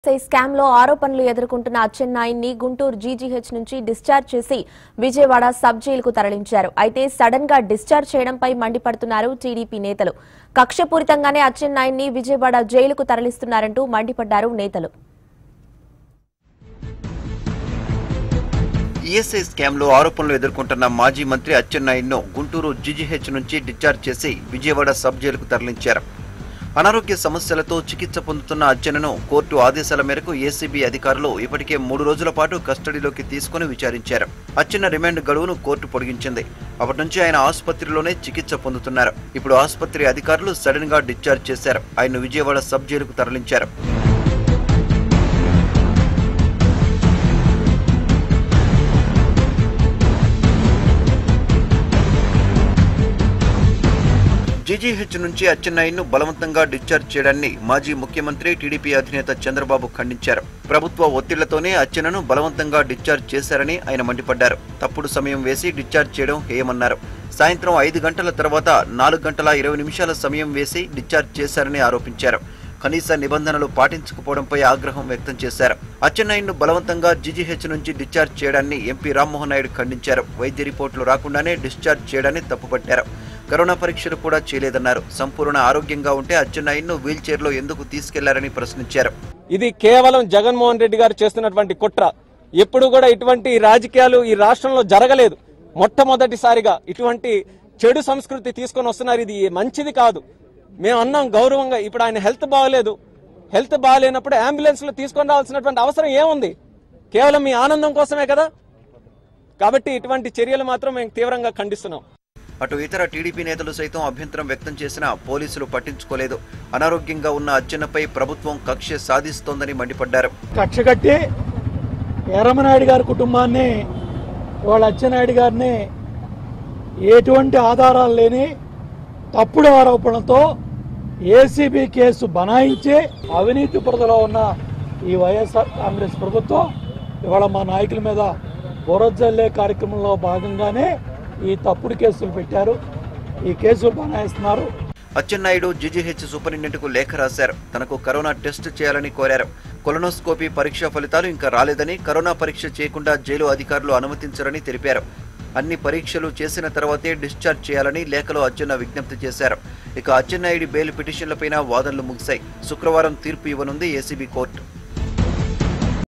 SI scam లో ఆరోపణలు ఎదుర్కొంటున్న అచ్చెన్నాయుడిని గుంటూరు జీజీహెచ్ నుంచి డిశ్చార్జ్ చేసి విజయవాడ సబ్ జైలుకు తరలించారు అయితే సడన్ గా డిశ్చార్జ్ చేయడంపై మండిపడుతున్నారు టీడీపీ నేతలు కక్షపూరితంగానే అచ్చెన్నాయుడిని విజయవాడ జైలుకు తరలిస్తున్నారంటూ మండిపడ్డారు నేతలు ఈఎస్ఐ స్కామ్లో ఆరోపణలు ఎదుర్కొంటున్న మాజీ మంత్రి అచ్చెన్నాయుడును గుంటూరు జీజీహెచ్ నుంచి డిశ్చార్జ్ చేసి విజయవాడ సబ్ జైలుకు తరలించారు అనారోగ్య సమస్యలతో చికిత్స పొందుతున్న అచ్చెన్నను కోర్టు ఆదేశాల మేరకు ఏసీబీ అధికారులు ఇప్పటికే మూడు రోజుల పాటు కస్టడీలోకి తీసుకుని విచారించారు అచ్చెన్న రిమాండ్ గడువును కోర్టు పొడిగించింది అప్పటి నుంచి ఆయన ఆసుపత్రిలోనే చికిత్స పొందుతున్నారు ఇప్పుడు ఆసుపత్రి అధికారులు సడన్ గా డిశ్చార్జ్ చేశారు ఆయన విజయవాడ సబ్ జైలుకు తరలించారు జీజీహెచ్ నుంచి అచ్చెన్నాయుడును బలవంతంగా డిశ్చార్జ్ చేయడాన్ని మాజీ ముఖ్యమంత్రి టీడీపీ అధినేత చంద్రబాబు ఖండించారు ప్రభుత్వ ఒత్తిళ్లతోనే అచ్చెన్నను బలవంతంగా డిశ్చార్జ్ చేశారని ఆయన మండిపడ్డారు తప్పుడు సమయం వేసి డిశ్చార్జ్ చేయడం హేయమన్నారు సాయంత్రం ఐదు గంటల తర్వాత నాలుగు గంటల ఇరవై నిమిషాల సమయం వేసి డిశ్చార్జ్ చేశారని ఆరోపించారు కనీస నిబంధనలు పాటించకపోవడంపై ఆగ్రహం వ్యక్తం చేశారు అచ్చెన్నాయుడును బలవంతంగా జీజీహెచ్ నుంచి డిశ్చార్జ్ చేయడాన్ని ఎంపీ రామ్మోహన్ నాయుడు ఖండించారు వైద్య రిపోర్టులు రాకుండానే డిశ్చార్జ్ చేయడాన్ని తప్పుపట్టారు కరోనా పరీక్షలు కూడా చేయలేదన్నారు సంపూర్ణ ఆరోగ్యంగా ఉంటే అచ్చెన్నాయుడును వీల్ చైర్లో ఎందుకు తీసుకెళ్లారని ప్రశ్నించారు ఇది కేవలం జగన్మోహన్ రెడ్డి గారు చేస్తున్నటువంటి కుట్ర ఎప్పుడు కూడా ఇటువంటి రాజకీయాలు ఈ రాష్ట్రంలో జరగలేదు మొట్టమొదటిసారిగా ఇటువంటి చెడు సంస్కృతి తీసుకొని వస్తున్నారు ఇది మంచిది కాదు మేము అన్నాం గౌరవంగా ఇప్పుడు ఆయన హెల్త్ బాగలేదు హెల్త్ బాగాలేనప్పుడు అంబులెన్స్ లో తీసుకొని రావాల్సినటువంటి అవసరం ఏముంది కేవలం మీ ఆనందం కోసమే కదా కాబట్టి ఇటువంటి చర్యలు మాత్రం మేము తీవ్రంగా ఖండిస్తున్నాం అటు ఇతర టీడీపీ నేతలు సైతం అభ్యంతరం వ్యక్తం చేసినా పోలీసులు పట్టించుకోలేదు అనారోగ్యంగా ఉన్న అచ్చెన్నపై ప్రభుత్వం కక్ష సాధిస్తోందని మండిపడ్డారు కక్ష కట్టి ఎర్రమనాయుడు గారి కుటుంబాన్ని వాళ్ళ అచ్చెన్నాయుడు గారిని ఎటువంటి ఆధారాలు లేని తప్పుడు ఆరోపణలతో ఏసీబీ కేసు బనాయించి అవినీతి బురదలో ఉన్న ఈ వైఎస్ఆర్ కాంగ్రెస్ ప్రభుత్వం ఇవాళ మా నాయకుల మీద బురజల్లే కార్యక్రమంలో భాగంగానే ఈ తప్పుడు కేసులు పెట్టారు ఈ కేసులు బనాయిస్తున్నారు అచ్చెన్నాయుడు జీజీహెచ్ సూపరింటెండెంట్కు లేఖ రాశారు తనకు కరోనా టెస్ట్ చేయాలని కోరారు కొలనోస్కోపీ పరీక్ష ఫలితాలు ఇంకా రాలేదని కరోనా పరీక్ష చేయకుండా జైలు అధికారులు అనుమతించరని తెలిపారు అన్ని పరీక్షలు చేసిన తర్వాతే డిశ్చార్జ్ చేయాలని లేఖలో అచ్చెన్న విజ్ఞప్తి చేశారు ఇక అచ్చెన్నాయుడి బెయిల్ పిటిషన్లపైన వాదనలు ముగిశాయి శుక్రవారం తీర్పు ఇవ్వనుంది ఏసీబీ కోర్టు